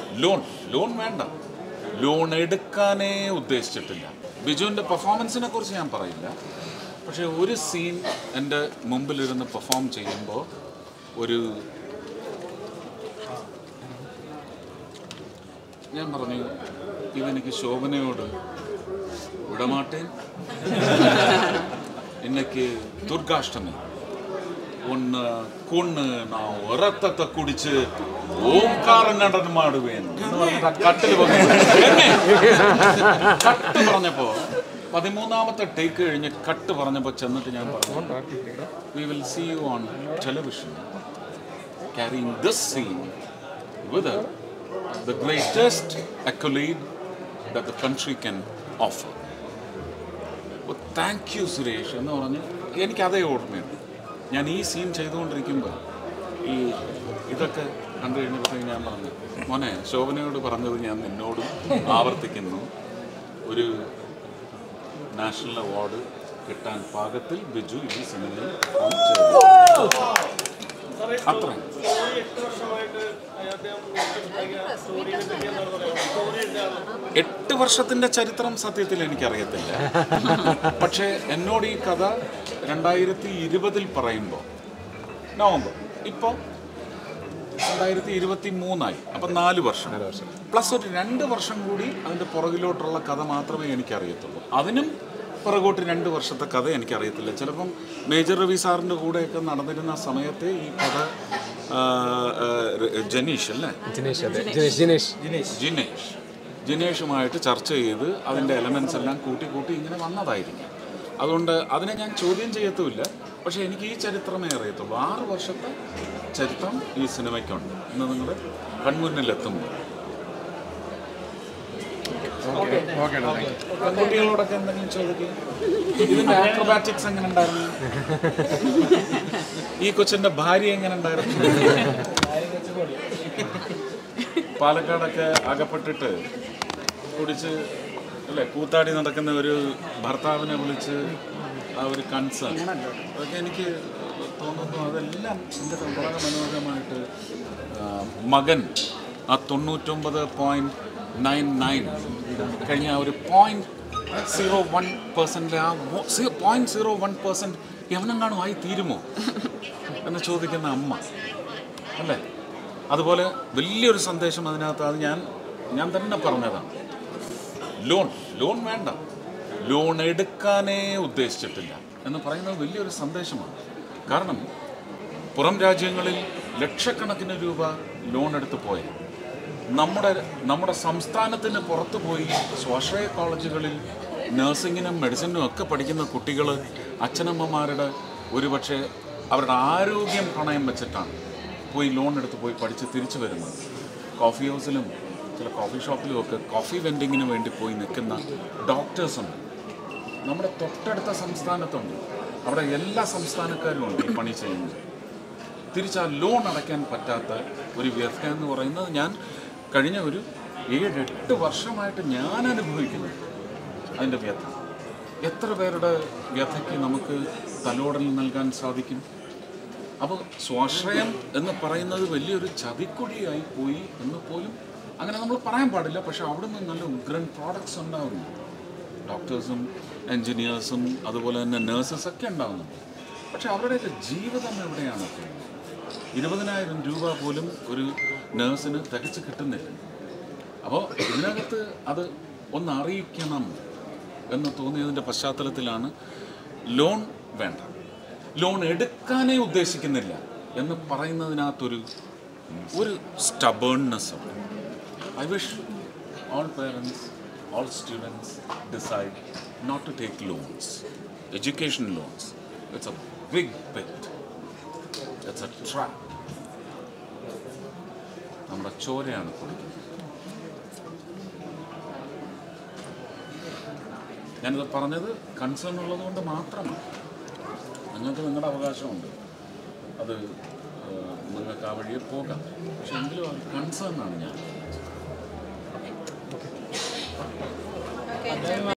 Loan loan വേണ്ട loan എടുക്കാനേ ഉദ്ദേശിച്ചിട്ടില്ല ബിജുവിൻ്റെ പെർഫോമൻസിനെ കുറിച്ച് ഞാൻ പറയില്ല പക്ഷേ ഒരു സീൻ എൻ്റെ മുമ്പിലിരുന്ന് പെർഫോം ചെയ്യുമ്പോൾ ഒരു ഞാൻ പറഞ്ഞു ഇവനിക്ക് ശോഭനയോട് വിടമാട്ടേൻ இன்னைக்கு துர்காஷ்டமி ஒன்று கொன்று நான் ரத்தத்தை குடிச்சு ഓംകാര നടനം ആടുവേൻ എന്ന് പറഞ്ഞിട്ട് ആ കട്ടിൽ വന്നു. എന്നെ കട്ട് പറഞ്ഞപ്പോ പതിമൂന്നാമത്തെ ടേക്ക് കഴിഞ്ഞ് കട്ട് പറഞ്ഞപ്പോ ചെന്നിട്ട് ഞാൻ പറഞ്ഞു we will see you on television carrying this scene with her, the greatest accolade that the country can offer. Thank you Suresh എന്ന് പറഞ്ഞ് എനിക്കതേ ഓർമ്മയുണ്ട് ഞാൻ ഈ സീൻ ചെയ്തുകൊണ്ടിരിക്കുമ്പോൾ ഈ ഇതൊക്കെ കണ്ടു കഴിഞ്ഞപ്പോഴത്തേക്ക് ഞാൻ പറഞ്ഞു മോനെ ശോഭനയോട് പറഞ്ഞത് ഞാൻ നിന്നോടും ആവർത്തിക്കുന്നു ഒരു നാഷണൽ അവാർഡ് കിട്ടാൻ പാകത്തിൽ ബിജു ഈ സിനിമയിൽ perform ചെയ്തു. അത്ര എട്ട് വർഷത്തിന്റെ ചരിത്രം സത്യത്തിൽ എനിക്കറിയത്തില്ല പക്ഷേ എന്നോട് ഈ കഥ രണ്ടായിരത്തി ഇരുപതിൽ പറയുമ്പോൾ നവംബർ ഇപ്പോൾ രണ്ടായിരത്തി ഇരുപത്തി മൂന്നായി അപ്പം നാല് വർഷം പ്ലസ് ഒരു രണ്ട് വർഷം കൂടി അതിൻ്റെ പുറകിലോട്ടുള്ള കഥ മാത്രമേ എനിക്കറിയത്തുള്ളൂ അതിനും പുറകോട്ട് രണ്ട് വർഷത്തെ കഥ എനിക്കറിയത്തില്ല ചിലപ്പം മേജർ രവി സാറിൻ്റെ കൂടെയൊക്കെ നടന്നിരുന്ന സമയത്തെ ഈ കഥ ആ, ആ, ജനീഷ് അല്ലേ ജിനേഷ് അതെ ജിനേഷ് ജിനേഷ് ജിനേഷ് ജിനേഷുമായിട്ട് ചർച്ച ചെയ്ത് അതിൻ്റെ എലമെൻസ് എല്ലാം കൂട്ടി കൂട്ടി ഇങ്ങനെ വന്നതായിരിക്കും അതുകൊണ്ട് അതിനെ ഞാൻ ചോദ്യം ചെയ്യത്തുമില്ല പക്ഷേ എനിക്ക് ഈ ചരിത്രമേ അറിയത്തുള്ളൂ ആറ് വർഷത്തെ ചരിത്രം ഈ സിനിമയ്ക്കുണ്ട് ഇന്ന് നിങ്ങളുടെ കൺമുന്നിലെത്തുമ്പോൾ പെൺകുട്ടികളോടൊക്കെ എന്തെങ്കിലും ചോദിക്കുക ഇതിന്റെ ആക്രോബാറ്റിക്സ് എങ്ങനെ ഉണ്ടായിരുന്നു ഈ കൊച്ചിന്റെ ഭാര്യ എങ്ങനെ ഉണ്ടായിരുന്നു പാലക്കാടൊക്കെ അകപ്പെട്ടിട്ട് കുടിച്ച് അല്ലേ കൂത്താടി നടക്കുന്ന ഒരു ഭർത്താവിനെ വിളിച്ച് ആ ഒരു കൺസേൺ അതൊക്കെ എനിക്ക് തോന്നുന്നു അതെല്ലാം എൻ്റെ വളരെ മനോഹരമായിട്ട് ആ, മകൻ ആ തൊണ്ണൂറ്റൊമ്പത് പോയിൻറ്റ് നയൻ നയൻ കഴിഞ്ഞ ആ ഒരു പോയിൻറ്റ് സീറോ വൺ പെർസെൻ്റ് ആ പോയിൻറ്റ് സീറോ വൺ പെർസെൻറ്റ് എവനെങ്ങാനും ആയി തീരുമോ എന്ന് ചോദിക്കുന്ന അമ്മ അല്ലേ അതുപോലെ വലിയൊരു സന്ദേശം അതിനകത്ത് അത് ഞാൻ ഞാൻ തന്നെ പറഞ്ഞതാണ് ലോൺ ലോൺ വേണ്ട ലോൺ എടുക്കാനേ ഉദ്ദേശിച്ചിട്ടില്ല എന്ന് പറയുന്നത് വലിയൊരു സന്ദേശമാണ് കാരണം പുറം രാജ്യങ്ങളിൽ ലക്ഷക്കണക്കിന് രൂപ ലോൺ എടുത്ത് പോയ നമ്മുടെ നമ്മുടെ സംസ്ഥാനത്തിന് പുറത്ത് പോയി സ്വാശ്രയ കോളേജുകളിൽ നഴ്സിങ്ങിനും മെഡിസിനും ഒക്കെ പഠിക്കുന്ന കുട്ടികൾ അച്ഛനമ്മമാരുടെ ഒരുപക്ഷെ അവരുടെ ആരോഗ്യം പണയം വെച്ചിട്ടാണ് പോയി ലോൺ എടുത്ത് പോയി പഠിച്ച് തിരിച്ചു വരുന്നത് കോഫി ഹൗസിലും ചില കോഫി ഷോപ്പിലും ഒക്കെ കോഫി വെൻഡിങ്ങിന് വേണ്ടി പോയി നിൽക്കുന്ന ഡോക്ടേഴ്സുണ്ട് നമ്മുടെ തൊട്ടടുത്ത സംസ്ഥാനത്തുണ്ട് അവിടെ എല്ലാ സംസ്ഥാനക്കാരും ഉണ്ട് ഈ പണി ചെയ്യുന്നത് തിരിച്ച് ആ ലോൺ അടയ്ക്കാൻ പറ്റാത്ത ഒരു വ്യഥ എന്ന് പറയുന്നത് ഞാൻ കഴിഞ്ഞ ഒരു ഏഴ് എട്ട് വർഷമായിട്ട് ഞാൻ അനുഭവിക്കുന്നു അതിൻ്റെ വ്യഥ എത്ര പേരുടെ വ്യഥയ്ക്ക് നമുക്ക് തലോടൽ നൽകാൻ സാധിക്കും അപ്പോൾ സ്വാശ്രയം എന്ന് പറയുന്നത് വലിയൊരു ചതിക്കുഴിയായി പോയി എന്ന് പോലും അങ്ങനെ നമ്മൾ പറയാൻ പാടില്ല പക്ഷെ അവിടെ നിന്ന് നല്ല ഉഗ്രൻ പ്രോഡക്ട്സ് ഉണ്ടാകുന്നു ഡോക്ടേഴ്സും എൻജിനീയേഴ്സും അതുപോലെ തന്നെ നേഴ്സസ് ഒക്കെ ഉണ്ടാകുന്നുണ്ട് പക്ഷെ അവരുടെയൊക്കെ ജീവിതം എവിടെയാണ് എത്തുന്നത് ഇരുപതിനായിരം രൂപ പോലും ഒരു നേഴ്സിന് തികച്ച് കിട്ടുന്നില്ല അപ്പോൾ ഇതിനകത്ത് അത് ഒന്ന് അറിയിക്കണം എന്ന് തോന്നിയതിൻ്റെ പശ്ചാത്തലത്തിലാണ് ലോൺ വേണ്ട ലോൺ എടുക്കാനേ ഉദ്ദേശിക്കുന്നില്ല എന്ന് പറയുന്നതിനകത്തൊരു ഒരു സ്റ്റബേൺനെസ് ഉണ്ട് I wish all parents, all students decide not to take loans, education loans. It's a big bit. It's a trap. നമ്മുടെ ചോരയാണ് കുടിക്കുന്നത് ഞാനിത് പറഞ്ഞത് കൺസേൺ ഉള്ളത് കൊണ്ട് മാത്രമാണ് നിങ്ങൾക്ക് നിങ്ങളുടെ അവകാശമുണ്ട് അത് ഏഹ്, നിങ്ങൾക്ക് ആ വഴിയെ പോകാം പക്ഷെ എങ്കിലും അത് കൺസേൺ ആണ് ഞാൻ